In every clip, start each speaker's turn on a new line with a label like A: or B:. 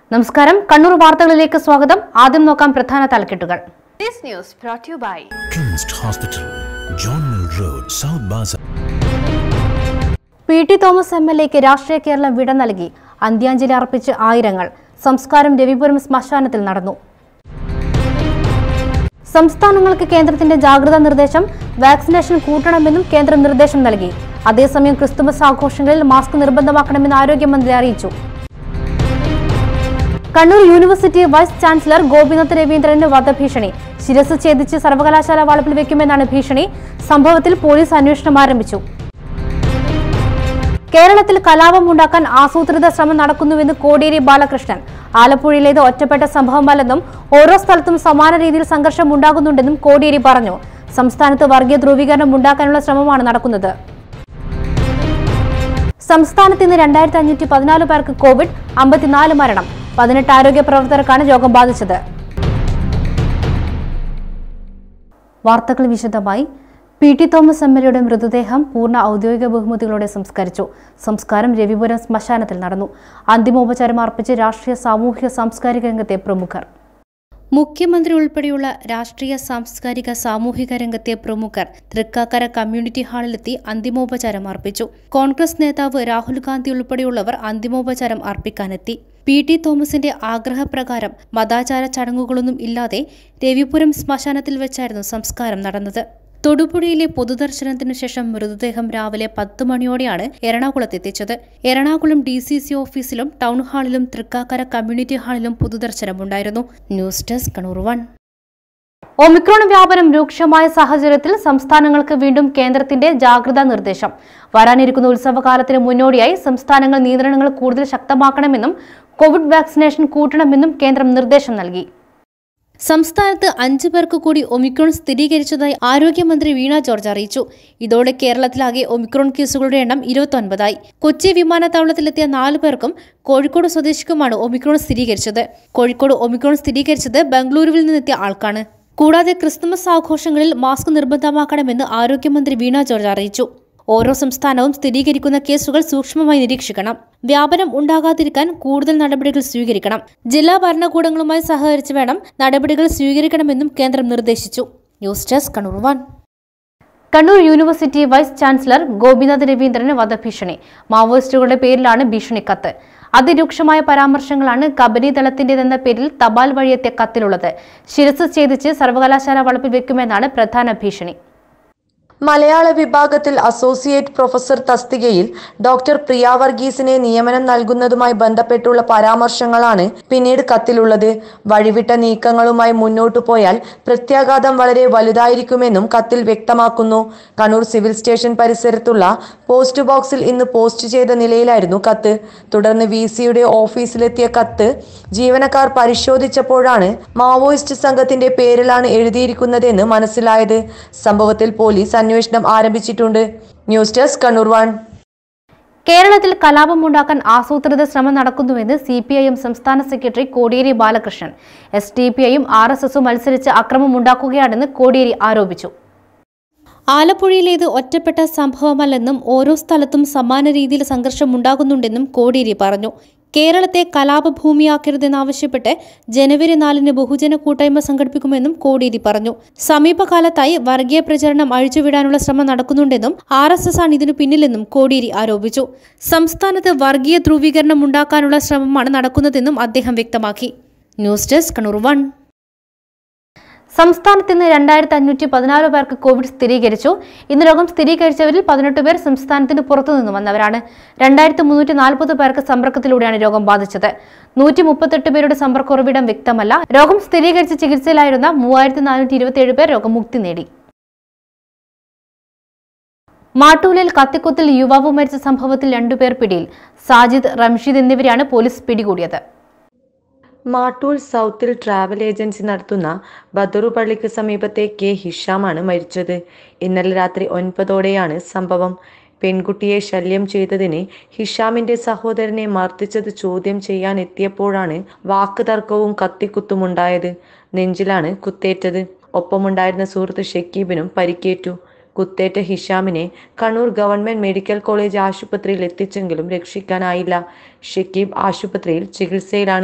A: നമസ്കാരം കണ്ണൂർ വാർത്തകളിലേക്ക് സ്വാഗതം ആദ്യം നോക്കാം പ്രധാന തലക്കെട്ടുകൾ
B: This news brought to you by
C: Trust Hospital, John Mill Road, South Bazaar.
A: P T Thomas M L എക്ക് രാഷ്ട്രീയ കേരളം വിട നൽകി അന്ത്യാഞ്ജലി അർപ്പിച്ച് ആയിരങ്ങൾ സംസ്കാരം രവിപുരം ശ്മശാനത്തിൽ നടന്നു സംസ്ഥാനങ്ങൾക്ക് കേന്ദ്രത്തിന്റെ ജാഗ്രതാ നിർദ്ദേശം വാക്സിനേഷൻ കൂട്ടണമെന്നും കേന്ദ്രം നിർദ്ദേശം നൽകി അതേസമയം ക്രിസ്തുമസ് ആഘോഷങ്ങളിൽ മാസ്ക് നിർബന്ധമാക്കണമെന്ന് ആരോഗ്യമന്ത്രി അറിയിച്ചു Kannur university vice chancellor Gopinath രവീന്ദ്രന് വധഭീഷണി ശിരസ് ഛേദിച്ച് സർവകലാശാല വളപ്പിൽ വെക്കുമെന്നാണ് ഭീഷണി സംഭവത്തിൽ പോലീസ് അന്വേഷണം ആരംഭിച്ചു കേരളത്തിൽ കലാപം ഉണ്ടാക്കാൻ ആസൂത്രിത ശ്രമം നടക്കുന്നുവെന്ന് കോടിയേരി ബാലകൃഷ്ണൻ ആലപ്പുഴയിലേത് ഒറ്റപ്പെട്ട സംഭവമല്ലെന്നും ഓരോ സ്ഥലത്തും സമാന രീതിയിൽ സംഘർഷം ഉണ്ടാകുന്നുണ്ടെന്നും കോടിയേരി പറഞ്ഞു സംസ്ഥാനത്ത് വർഗീയ ധ്രുവീകരണം ഉണ്ടാക്കാനുള്ള ശ്രമമാണ് നടക്കുന്നത് സംസ്ഥാനത്ത് ഇന്ന് രണ്ടായിരത്തി അഞ്ഞൂറ്റി പതിനാല് പേർക്ക് കോവിഡ് അമ്പത്തിനാല് മരണം പതിനെട്ട് ആരോഗ്യ പ്രവർത്തകർക്കാണ് രോഗം ബാധിച്ചത് വാർത്തകൾ വിശദമായി P T Thomas M L എയുടെ മൃതദേഹം പൂർണ്ണ ഔദ്യോഗിക ബഹുമതികളോടെ സംസ്കരിച്ചു സംസ്കാരം രവിപുരം ശ്മശാനത്തിൽ നടന്നു അന്തിമോപചാരം അർപ്പിച്ച് രാഷ്ട്രീയ സാമൂഹിക സാംസ്കാരിക രംഗത്തെ പ്രമുഖർ മുഖ്യമന്ത്രി ഉൾപ്പെടെയുള്ള രാഷ്ട്രീയ സാംസ്കാരിക സാമൂഹിക രംഗത്തെ പ്രമുഖർ തൃക്കാക്കര കമ്മ്യൂണിറ്റി ഹാളിലെത്തി അന്തിമോപചാരം അർപ്പിച്ചു കോൺഗ്രസ് നേതാവ് രാഹുൽ ഗാന്ധി ഉൾപ്പെടെയുള്ളവർ അന്തിമോപചാരം അർപ്പിക്കാനെത്തി പി ടി തോമസിന്റെ ആഗ്രഹപ്രകാരം മതാചാര ചടങ്ങുകളൊന്നും ഇല്ലാതെ രവിപുരം ശ്മശാനത്തിൽ വെച്ചായിരുന്നു സംസ്കാരം നടന്നത് തൊടുപുഴയിലെ പൊതുദർശനത്തിനു ശേഷം മൃതദേഹം രാവിലെ പത്ത് മണിയോടെയാണ് എറണാകുളത്തെത്തിച്ചത് എറണാകുളം ഡി സി സി ഓഫീസിലും ടൗൺ ഹാളിലും തൃക്കാക്കര കമ്മ്യൂണിറ്റി ഹാളിലും പൊതുദർശനമുണ്ടായിരുന്നു news desk Kannur one Omicron വ്യാപനം രൂക്ഷമായ സാഹചര്യത്തിൽ സംസ്ഥാനങ്ങൾക്ക് വീണ്ടും കേന്ദ്രത്തിന്റെ ജാഗ്രതാ നിർദ്ദേശം വരാനിരിക്കുന്ന ഉത്സവകാലത്തിന് മുന്നോടിയായി സംസ്ഥാനങ്ങൾ നിയന്ത്രണങ്ങൾ കൂടുതൽ ശക്തമാക്കണമെന്നും കോവിഡ് വാക്സിനേഷൻ കൂട്ടണമെന്നും കേന്ദ്രം നിർദ്ദേശം നൽകി സംസ്ഥാനത്ത് അഞ്ചു പേർക്ക് കൂടി ഒമിക്രോൺ സ്ഥിരീകരിച്ചതായി ആരോഗ്യമന്ത്രി വീണ ജോർജ് അറിയിച്ചു ഇതോടെ കേരളത്തിലാകെ ഒമിക്രോൺ കേസുകളുടെ എണ്ണം ഇരുപത്തൊൻപതായി കൊച്ചി വിമാനത്താവളത്തിലെത്തിയ നാലു പേർക്കും കോഴിക്കോട് സ്വദേശിക്കുമാണ് ഒമിക്രോൺ സ്ഥിരീകരിച്ചത് കോഴിക്കോട് ഒമിക്രോൺ സ്ഥിരീകരിച്ചത് ബംഗളൂരുവിൽ നിന്നെത്തിയ ആൾക്കാണ് കൂടാതെ ക്രിസ്തുമസ് ആഘോഷങ്ങളിൽ മാസ്ക് നിർബന്ധമാക്കണമെന്ന് ആരോഗ്യമന്ത്രി വീണ ജോർജ് അറിയിച്ചു ഓരോ സംസ്ഥാനവും സ്ഥിരീകരിക്കുന്ന കേസുകൾ സൂക്ഷ്മമായി നിരീക്ഷിക്കണം വ്യാപനം ഉണ്ടാകാതിരിക്കാൻ കൂടുതൽ നടപടികൾ സ്വീകരിക്കണം ജില്ലാ ഭരണകൂടങ്ങളുമായി സഹകരിച്ച് വേണം നടപടികൾ സ്വീകരിക്കണമെന്നും കേന്ദ്രം നിർദ്ദേശിച്ചു news desk Kannur one Kannur university vice chancellor Gopinath രവീന്ദ്രന് വധഭീഷണി മാവോയിസ്റ്റുകളുടെ പേരിലാണ് ഭീഷണി കത്ത് അതിരൂക്ഷമായ പരാമർശങ്ങളാണ് കബനി ദളത്തിന്റേതെന്ന പേരിൽ തപാൽ വഴിയെത്തിയ കത്തിലുള്ളത് ശിരസ് ഛേദിച്ച് സർവകലാശാല വളപ്പിൽ വെക്കുമെന്നാണ് പ്രധാന ഭീഷണി
D: മലയാള വിഭാഗത്തിൽ അസോസിയേറ്റ് പ്രൊഫസർ തസ്തികയിൽ ഡോക്ടർ പ്രിയ വർഗീസിനെ നിയമനം നൽകുന്നതുമായി ബന്ധപ്പെട്ടുള്ള പരാമർശങ്ങളാണ് പിന്നീട് കത്തിലുള്ളത് വഴിവിട്ട നീക്കങ്ങളുമായി മുന്നോട്ടു പോയാൽ പ്രത്യാഘാതം വളരെ വലുതായിരിക്കുമെന്നും കത്തിൽ വ്യക്തമാക്കുന്നു കണ്ണൂർ സിവിൽ സ്റ്റേഷൻ പരിസരത്തുള്ള പോസ്റ്റ് ബോക്സിൽ ഇന്ന് പോസ്റ്റ് ചെയ്ത നിലയിലായിരുന്നു കത്ത് തുടർന്ന് വി സിയുടെ ഓഫീസിലെത്തിയ കത്ത് ജീവനക്കാർ പരിശോധിച്ചപ്പോഴാണ് മാവോയിസ്റ്റ് സംഘത്തിന്റെ പേരിലാണ് എഴുതിയിരിക്കുന്നതെന്ന് മനസ്സിലായത് സംഭവത്തിൽ പോലീസ് അന്വേഷണം ആരംഭിച്ചിട്ടുണ്ട് ന്യൂസ് ഡെസ്ക് കണ്ണൂർ വൺ
A: കേരളത്തിൽ കലാപമുണ്ടാക്കാൻ ആസൂത്രിത ശ്രമം നടക്കുന്നുവെന്ന് സി പി ഐ എം സംസ്ഥാന സെക്രട്ടറി Kodiyeri Balakrishnan S D P ഐയും ആർ എസ് എസും മത്സരിച്ച് അക്രമമുണ്ടാക്കുകയാണെന്ന് കോടിയേരി ആരോപിച്ചു ആലപ്പുഴയിലേത് ഒറ്റപ്പെട്ട സംഭവമല്ലെന്നും ഓരോ സ്ഥലത്തും സമാന രീതിയിൽ സംഘർഷം ഉണ്ടാകുന്നുണ്ടെന്നും കോടിയേരി പറഞ്ഞു കേരളത്തെ കലാപഭൂമിയാക്കരുതെന്നാവശ്യപ്പെട്ട് ജനുവരി നാലിന് ബഹുജന കൂട്ടായ്മ സംഘടിപ്പിക്കുമെന്നും കോടിയേരി പറഞ്ഞു സമീപകാലത്തായി വർഗീയ പ്രചരണം അഴിച്ചുവിടാനുള്ള ശ്രമം നടക്കുന്നുണ്ടെന്നും ആർ എസ് എസ് ആണ് ഇതിനു പിന്നിലെന്നും കോടിയേരി ആരോപിച്ചു സംസ്ഥാനത്ത് വർഗീയ ധ്രുവീകരണം ഉണ്ടാക്കാനുള്ള ശ്രമമാണ് നടക്കുന്നതെന്നും അദ്ദേഹം വ്യക്തമാക്കി ന്യൂസ് ഡെസ്ക് കണ്ണൂർ വൺ സംസ്ഥാനത്ത് ഇന്ന് രണ്ടായിരത്തി അഞ്ഞൂറ്റി പതിനാല് പേർക്ക് കോവിഡ് സ്ഥിരീകരിച്ചു ഇന്ന് രോഗം സ്ഥിരീകരിച്ചവരിൽ പതിനെട്ട് പേർ സംസ്ഥാനത്തിന് പുറത്തുനിന്ന് വന്നവരാണ് രണ്ടായിരത്തി മുന്നൂറ്റി നാൽപ്പത് പേർക്ക് സമ്പർക്കത്തിലൂടെയാണ് രോഗം ബാധിച്ചത് നൂറ്റി മുപ്പത്തെട്ട് പേരുടെ സമ്പർക്ക ഉറവിടം വ്യക്തമല്ല രോഗം സ്ഥിരീകരിച്ച് ചികിത്സയിലായിരുന്ന മൂവായിരത്തി നാനൂറ്റി ഇരുപത്തിയേഴ് പേർ രോഗമുക്തി നേടി മാട്ടൂലിൽ കത്തിക്കുത്തിൽ യുവാവ് മരിച്ച സംഭവത്തിൽ രണ്ടുപേർ പിടിയിൽ സാജിദ് റംഷീദ് എന്നിവരെയാണ് പോലീസ് പിടികൂടിയത്
D: മാട്ടൂൽ സൗത്തിൽ ട്രാവൽ ഏജൻസി നടത്തുന്ന ബദറു പള്ളിക്ക് സമീപത്തെ കെ ഹിഷാമാണ് മരിച്ചത് ഇന്നലെ രാത്രി ഒൻപതോടെയാണ് സംഭവം പെൺകുട്ടിയെ ശല്യം ചെയ്തതിന് ഹിഷാമിന്റെ സഹോദരനെ മർദ്ദിച്ചത് ചോദ്യം ചെയ്യാൻ എത്തിയപ്പോഴാണ് വാക്ക് തർക്കവും കത്തിക്കുത്തുമുണ്ടായത് നെഞ്ചിലാണ് കുത്തേറ്റത് ഒപ്പമുണ്ടായിരുന്ന സുഹൃത്ത് ഷക്കീബിനും പരിക്കേറ്റു കുത്തേറ്റ ഹിഷാമിനെ കണ്ണൂർ ഗവൺമെന്റ് മെഡിക്കൽ കോളേജ് ആശുപത്രിയിൽ എത്തിച്ചെങ്കിലും രക്ഷിക്കാനായില്ല ഷക്കീബ് ആശുപത്രിയിൽ ചികിത്സയിലാണ്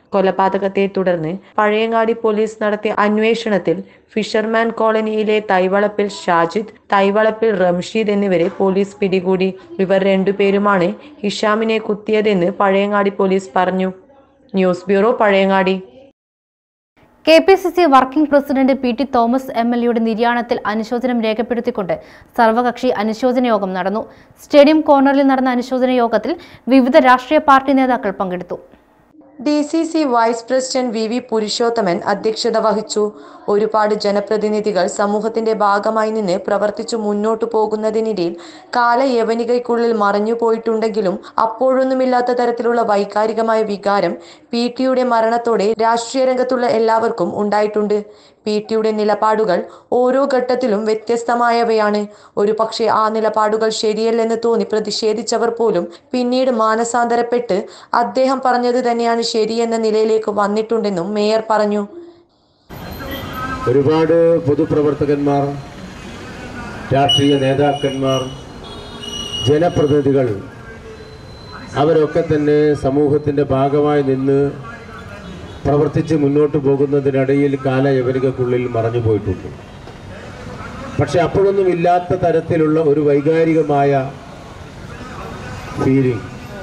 D: കൊലപാതകത്തെ തുടർന്ന് പഴയങ്ങാടി പോലീസ് നടത്തിയ അന്വേഷണത്തിൽ ഫിഷർമാൻ കോളനിയിലെ തൈവളപ്പിൽ ഷാജിദ് തൈവളപ്പിൽ റംഷീദ് എന്നിവരെ പോലീസ് പിടികൂടി ഇവർ രണ്ടുപേരുമാണ് ഹിഷാമിനെ കുത്തിയതെന്ന് പഴയങ്ങാടി പോലീസ് പറഞ്ഞു news bureau Pazhayangadi
A: K P C C working president P T Thomas M L എയുടെ നിര്യാണത്തിൽ അനുശോചനം രേഖപ്പെടുത്തിക്കൊണ്ട് സർവകക്ഷി അനുശോചന യോഗം നടന്നു സ്റ്റേഡിയം കോർണറിൽ നടന്ന അനുശോചന യോഗത്തിൽ വിവിധ രാഷ്ട്രീയ പാർട്ടി നേതാക്കൾ പങ്കെടുത്തു
D: D C C vice president V V Purushothaman അധ്യക്ഷത വഹിച്ചു ഒരുപാട് ജനപ്രതിനിധികൾ സമൂഹത്തിന്റെ ഭാഗമായി നിന്ന് പ്രവർത്തിച്ചു മുന്നോട്ടു പോകുന്നതിനിടയിൽ കാലയവനികയ്ക്കുള്ളിൽ മറഞ്ഞു പോയിട്ടുണ്ടെങ്കിലും അപ്പോഴൊന്നുമില്ലാത്ത തരത്തിലുള്ള വൈകാരികമായ വികാരം പി ടിയുടെ മരണത്തോടെ രാഷ്ട്രീയ രംഗത്തുള്ള എല്ലാവർക്കും ഉണ്ടായിട്ടുണ്ട് പി ടിയുടെ നിലപാടുകൾ ഓരോ ഘട്ടത്തിലും വ്യത്യസ്തമായവയാണ് ഒരു പക്ഷേ ആ നിലപാടുകൾ ശരിയല്ലെന്ന് തോന്നി പ്രതിഷേധിച്ചവർ പോലും പിന്നീട് മാനസാന്തരപ്പെട്ട് അദ്ദേഹം പറഞ്ഞത് തന്നെയാണ് ശരിയെന്ന നിലയിലേക്ക് വന്നിട്ടുണ്ടെന്നും മേയർ പറഞ്ഞു
E: ഒരുപാട് പൊതുപ്രവർത്തകന്മാർ രാഷ്ട്രീയ നേതാക്കന്മാർ ജനപ്രതിനിധികൾ അവരൊക്കെ തന്നെ സമൂഹത്തിൻ്റെ ഭാഗമായി നിന്ന് പ്രവർത്തിച്ച് മുന്നോട്ട് പോകുന്നതിനിടയിൽ കാലയവനികക്കുള്ളിൽ മറഞ്ഞു പോയിട്ടുണ്ട് പക്ഷെ അപ്പോഴൊന്നും ഇല്ലാത്ത തരത്തിലുള്ള ഒരു വൈകാരികമായ ഫീലിംഗ്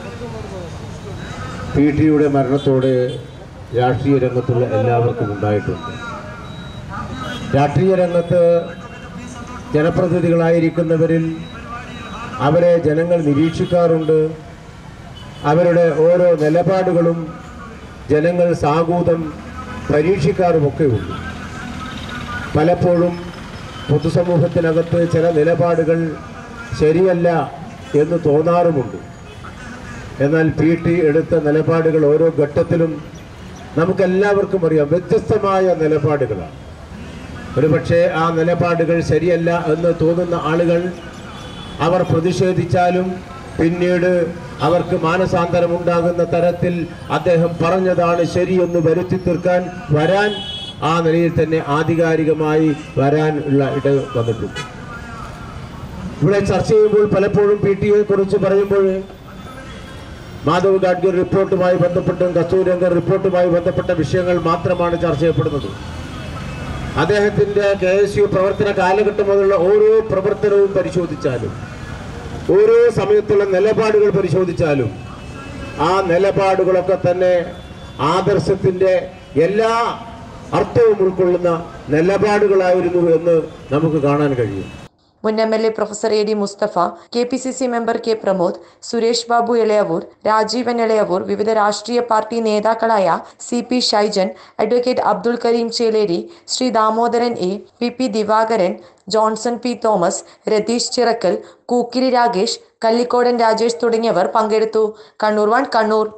E: പി ടിയുടെ മരണത്തോടെ രാഷ്ട്രീയ രംഗത്തുള്ള എല്ലാവർക്കും ഉണ്ടായിട്ടുണ്ട് രാഷ്ട്രീയ രംഗത്ത് ജനപ്രതിനിധികളായിരിക്കുന്നവരിൽ അവരെ ജനങ്ങൾ നിരീക്ഷിക്കാറുണ്ട് അവരുടെ ഓരോ നിലപാടുകളും ജനങ്ങൾ സാഗൂതം പരീക്ഷിക്കാറുമൊക്കെ ഉണ്ട് പലപ്പോഴും പൊതുസമൂഹത്തിനകത്ത് ചില നിലപാടുകൾ ശരിയല്ല എന്ന് തോന്നാറുമുണ്ട് എന്നാൽ പി ടി എടുത്ത നിലപാടുകൾ ഓരോ ഘട്ടത്തിലും നമുക്കെല്ലാവർക്കും അറിയാം വ്യത്യസ്തമായ നിലപാടുകളാണ് ഒരുപക്ഷെ ആ നിലപാടുകൾ ശരിയല്ല എന്ന് തോന്നുന്ന ആളുകൾ അവർ പ്രതിഷേധിച്ചാലും പിന്നീട് അവർക്ക് മാനസാന്തരമുണ്ടാകുന്ന തരത്തിൽ അദ്ദേഹം പറഞ്ഞതാണ് ശരിയെന്ന് വരുത്തി തീർക്കാൻ വരാൻ ആ നിലയിൽ തന്നെ ആധികാരികമായി വരാൻ ഉള്ള ഇട വന്നിട്ടുണ്ട് ഇവിടെ ചർച്ച ചെയ്യുമ്പോൾ പലപ്പോഴും പി ടിയെ കുറിച്ച് പറയുമ്പോൾ മാധവ് ഗാഡ്ഗിൽ റിപ്പോർട്ടുമായി ബന്ധപ്പെട്ടും കസ്തൂരംഗർ റിപ്പോർട്ടുമായി ബന്ധപ്പെട്ട വിഷയങ്ങൾ മാത്രമാണ് ചർച്ച ചെയ്യപ്പെടുന്നത് അദ്ദേഹത്തിന്റെ കെ എസ് യു പ്രവർത്തന കാലഘട്ടം മുതലുള്ള ഓരോ പ്രവർത്തനവും പരിശോധിച്ചാലും ഓരോ സമയത്തുള്ള നിലപാടുകൾ പരിശോധിച്ചാലും ആ നിലപാടുകളൊക്കെ തന്നെ ആദർശത്തിന്റെ എല്ലാ അർത്ഥവും ഉൾക്കൊള്ളുന്ന നിലപാടുകളായിരുന്നു എന്ന് നമുക്ക് കാണാൻ കഴിയും
D: മുൻ M L A professor A D Musthafa K P C C member K Pramod Suresh Babu Elayavoor Rajeevan Elayavoor വിവിധ രാഷ്ട്രീയ പാർട്ടി നേതാക്കളായ C P Shaijan advocate Abdul Kareem Cheleri Sri Damodaran A P P Divakaran Johnson P Thomas Ratheesh Chirakkal Kookkiri Ragesh Kallikkodan Rajesh തുടങ്ങിയവർ പങ്കെടുത്തു കണ്ണൂർ വൺ കണ്ണൂർ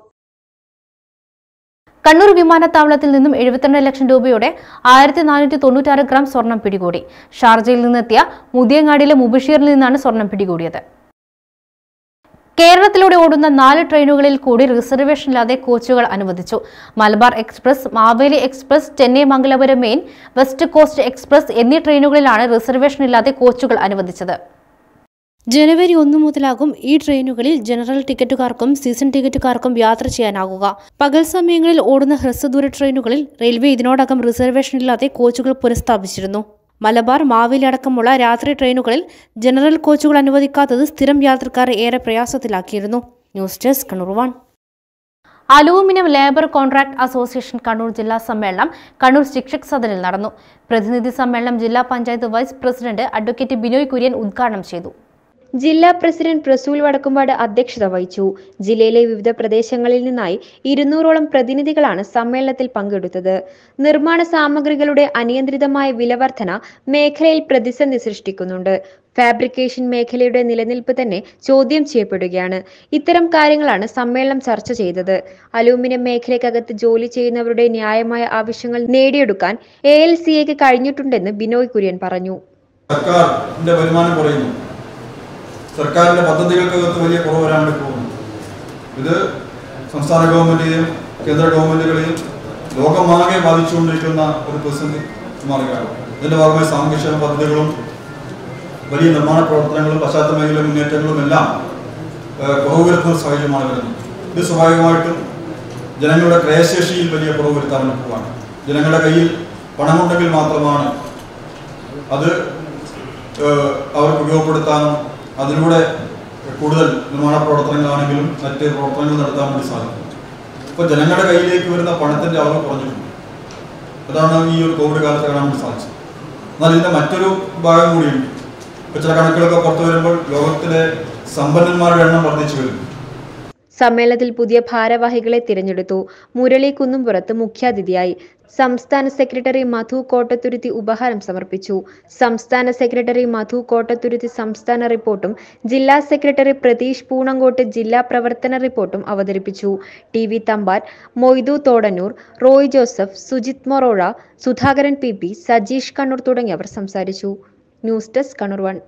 A: കണ്ണൂർ വിമാനത്താവളത്തിൽ നിന്നും എഴുപത്തിരണ്ട് ലക്ഷം രൂപയുടെ ആയിരത്തി നാനൂറ്റി തൊണ്ണൂറ്റാറ് ഗ്രാം സ്വർണം പിടികൂടി ഷാർജയിൽ നിന്നെത്തിയ മുതിയങ്ങാടിയിലെ മുബഷീറിൽ നിന്നാണ് സ്വർണം പിടികൂടിയത് കേരളത്തിലൂടെ ഓടുന്ന നാല് ട്രെയിനുകളിൽ കൂടി റിസർവേഷനില്ലാതെ കോച്ചുകൾ അനുവദിച്ചു Malabar express Maveli express Chennai Mangalapuram main west coast express എന്നീ ട്രെയിനുകളിലാണ് റിസർവേഷനില്ലാതെ കോച്ചുകൾ അനുവദിച്ചത് ജനുവരി ഒന്ന് മുതലാകും ഈ ട്രെയിനുകളിൽ ജനറൽ ടിക്കറ്റുകാർക്കും സീസൺ ടിക്കറ്റുകാർക്കും യാത്ര ചെയ്യാനാകുക പകൽ സമയങ്ങളിൽ ഓടുന്ന ഹ്രസ്വദൂര ട്രെയിനുകളിൽ റെയിൽവേ ഇതിനോടകം റിസർവേഷനില്ലാതെ കോച്ചുകൾ പുനഃസ്ഥാപിച്ചിരുന്നു മലബാർ മാവേലി അടക്കമുള്ള രാത്രി ട്രെയിനുകളിൽ ജനറൽ കോച്ചുകൾ അനുവദിക്കാത്തത് സ്ഥിരം യാത്രക്കാരെ ഏറെ പ്രയാസത്തിലാക്കിയിരുന്നു news desk Kannur one aluminium labour contract association Kannur ജില്ലാ സമ്മേളനം കണ്ണൂർ ശിക്ഷക് സദനിൽ നടന്നു പ്രതിനിധി സമ്മേളനം ജില്ലാ panchayat vice president advocate Binoy Kurian ഉദ്ഘാടനം ചെയ്തു
F: ജില്ലാ പ്രസിഡന്റ് പ്രസൂൽ വടക്കുംപാട് അധ്യക്ഷത വഹിച്ചു ജില്ലയിലെ വിവിധ പ്രദേശങ്ങളിൽ നിന്നായി ഇരുന്നൂറോളം പ്രതിനിധികളാണ് സമ്മേളനത്തിൽ പങ്കെടുത്തത് നിർമ്മാണ സാമഗ്രികളുടെ അനിയന്ത്രിതമായ വിലവർധന മേഖലയിൽ പ്രതിസന്ധി സൃഷ്ടിക്കുന്നുണ്ട് ഫാബ്രിക്കേഷൻ മേഖലയുടെ നിലനിൽപ്പ് തന്നെ ചോദ്യം ചെയ്യപ്പെടുകയാണ് ഇത്തരം കാര്യങ്ങളാണ് സമ്മേളനം ചർച്ച ചെയ്തത് അലൂമിനിയം മേഖലയ്ക്കകത്ത് ജോലി ചെയ്യുന്നവരുടെ ന്യായമായ ആവശ്യങ്ങൾ നേടിയെടുക്കാൻ എ എൽ സി എക്ക് കഴിഞ്ഞിട്ടുണ്ടെന്ന് ബിനോയ് കുര്യൻ പറഞ്ഞു
G: സർക്കാരിന്റെ വരുമാനം കുറയുന്നു സർക്കാരിന്റെ പദ്ധതികൾക്കകത്ത് വലിയ കുറവ് വരാൻ വേണ്ടി പോകുന്നു ഇത് സംസ്ഥാന ഗവൺമെന്റിനെയും കേന്ദ്ര ഗവൺമെന്റുകളെയും ലോകമാകെ ബാധിച്ചുകൊണ്ടിരിക്കുന്ന ഒരു പ്രതിസന്ധി മാറുകയാണ് ഇതിന്റെ ഭാഗമായി സാമൂഹ്യക്ഷേമ പദ്ധതികളും വലിയ നിർമ്മാണ പ്രവർത്തനങ്ങളും പശ്ചാത്തല മേഖല മുന്നേറ്റങ്ങളും എല്ലാം ഏഹ്, കുറവ് വരുത്തുന്ന ഒരു സാഹചര്യമാണ് വരുന്നത് ഇത് സ്വാഭാവികമായിട്ടും ജനങ്ങളുടെ ക്രയശേഷിയിൽ വലിയ കുറവ് വരുത്താൻ വേണ്ടി പോവുകയാണ് ജനങ്ങളുടെ കയ്യിൽ പണമുണ്ടെങ്കിൽ മാത്രമാണ് അത് ഏഹ്, അവർക്ക് ഉപയോഗപ്പെടുത്താനും അതിലൂടെ കൂടുതൽ നിർമ്മാണ പ്രവർത്തനങ്ങളാണെങ്കിലും മറ്റ് പ്രവർത്തനങ്ങൾ നടത്താൻ വേണ്ടി സാധിക്കും ഇപ്പോൾ ജനങ്ങളുടെ കയ്യിലേക്ക് വരുന്ന പണത്തിന്റെ അളവ് കുറഞ്ഞിട്ടുണ്ട് അതാണ് ഈ ഒരു കോവിഡ് കാലത്ത് കാണാൻ വേണ്ടി സാധിച്ചത് എന്നാൽ ഇതിന്റെ മറ്റൊരു ഭാഗം കൂടിയുണ്ട് ഇപ്പൊ ചില കണക്കുകളൊക്കെ പുറത്തു വരുമ്പോൾ ലോകത്തിലെ സമ്പന്നന്മാരുടെ എണ്ണം വർദ്ധിച്ചു വരുന്നു
F: സമ്മേളനത്തിൽ പുതിയ ഭാരവാഹികളെ തിരഞ്ഞെടുത്തു മുരളി കുന്നുംപുറത്ത് മുഖ്യാതിഥിയായി സംസ്ഥാന സെക്രട്ടറി മധു കോട്ടത്തുരുത്തി ഉപഹാരം സമർപ്പിച്ചു സംസ്ഥാന സെക്രട്ടറി മധു കോട്ടത്തുരുത്തി സംസ്ഥാന റിപ്പോർട്ടും ജില്ലാ സെക്രട്ടറി പ്രതീഷ് പൂണങ്കോട്ട് ജില്ലാ പ്രവർത്തന റിപ്പോർട്ടും അവതരിപ്പിച്ചു T V Thampan Moidu Thodannur Roy Joseph Sujith Morazha Sudhakaran P P Sajeesh Kannur തുടങ്ങിയവർ സംസാരിച്ചു news desk Kannur one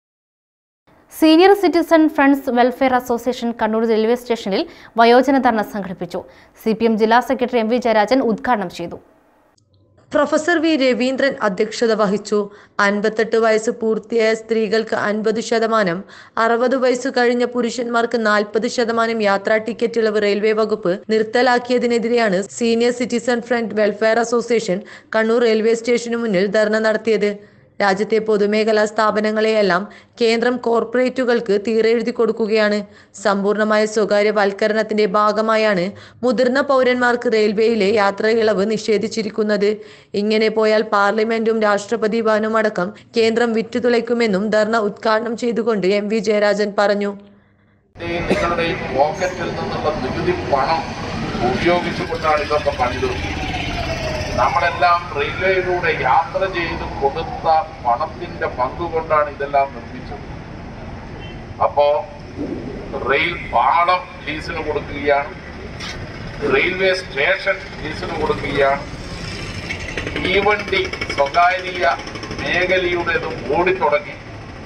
A: senior citizen friends welfare association Kannur railway സ്റ്റേഷനിൽ വയോജന ധർണ സംഘടിപ്പിച്ചു സി ജില്ലാ സെക്രട്ടറി എം വി ജയരാജൻ ഉദ്ഘാടനം ചെയ്തു
D: പ്രൊഫസർ വി രവീന്ദ്രൻ അധ്യക്ഷത വഹിച്ചു അൻപത്തെട്ട് വയസ്സ് പൂർത്തിയായ സ്ത്രീകൾക്ക് അൻപത് ശതമാനം അറുപത് വയസ്സ് കഴിഞ്ഞ പുരുഷന്മാർക്ക് നാൽപ്പത് ശതമാനം യാത്രാ ടിക്കറ്റ് ഇളവ് റെയിൽവേ വകുപ്പ് നിർത്തലാക്കിയതിനെതിരെയാണ് senior citizen friend welfare association Kannur railway സ്റ്റേഷനു മുന്നിൽ ധർണ നടത്തിയത് രാജ്യത്തെ പൊതുമേഖലാ സ്ഥാപനങ്ങളെയെല്ലാം കേന്ദ്രം കോർപ്പറേറ്റുകൾക്ക് തീരെഴുതി കൊടുക്കുകയാണ് സമ്പൂർണമായ സ്വകാര്യവൽക്കരണത്തിന്റെ ഭാഗമായാണ് മുതിർന്ന പൗരന്മാർക്ക് റെയിൽവേയിലെ യാത്രാ ഇളവ് നിഷേധിച്ചിരിക്കുന്നത് ഇങ്ങനെ പോയാൽ പാർലമെന്റും രാഷ്ട്രപതി ഭവനും അടക്കം കേന്ദ്രം വിറ്റുതുളയ്ക്കുമെന്നും ധർണ ഉദ്ഘാടനം ചെയ്തുകൊണ്ട് എം വി ജയരാജൻ പറഞ്ഞു
H: ഈ നിങ്ങളുടെ ഈ പോക്കറ്റിൽ നിന്നുള്ള നികുതി പണം ഉപയോഗിച്ചുകൊണ്ടാണ് ഇതൊക്കെ പണിതത് നമ്മളെല്ലാം റെയിൽവേയിലൂടെ യാത്ര ചെയ്ത് കൊടുത്ത പണത്തിന്റെ പങ്കുകൊണ്ടാണ് ഇതെല്ലാം നിർമ്മിച്ചത് അപ്പോ റെയിൽ പാളം ലീസിന് കൊടുക്കുകയാണ് റെയിൽവേ സ്റ്റേഷൻ ലീസിന് കൊടുക്കുകയാണ് തീവണ്ടി സ്വകാര്യ മേഖലയുടേത് ഓടിത്തുടങ്ങി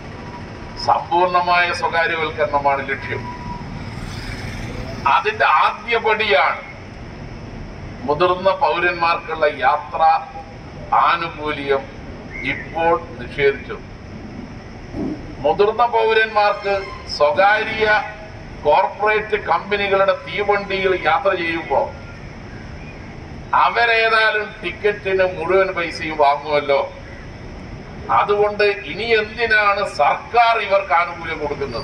H: സമ്പൂർണമായ സ്വകാര്യവൽക്കരണമാണ് ലക്ഷ്യം അതിന്റെ ആദ്യപടിയാണ് മുതിർന്ന പൗരന്മാർക്കുള്ള യാത്ര ആനുകൂല്യം ഇപ്പോൾ നിഷേധിച്ചത് മുതിർന്ന പൗരന്മാർക്ക് സ്വകാര്യ കോർപ്പറേറ്റ് കമ്പനികളുടെ തീവണ്ടിയിൽ യാത്ര ചെയ്യുമ്പോൾ അവരേതായാലും ടിക്കറ്റിന് മുഴുവൻ പൈസയും വാങ്ങുമല്ലോ അതുകൊണ്ട് ഇനി എന്തിനാണ് സർക്കാർ ഇവർക്ക് ആനുകൂല്യം കൊടുക്കുന്നത്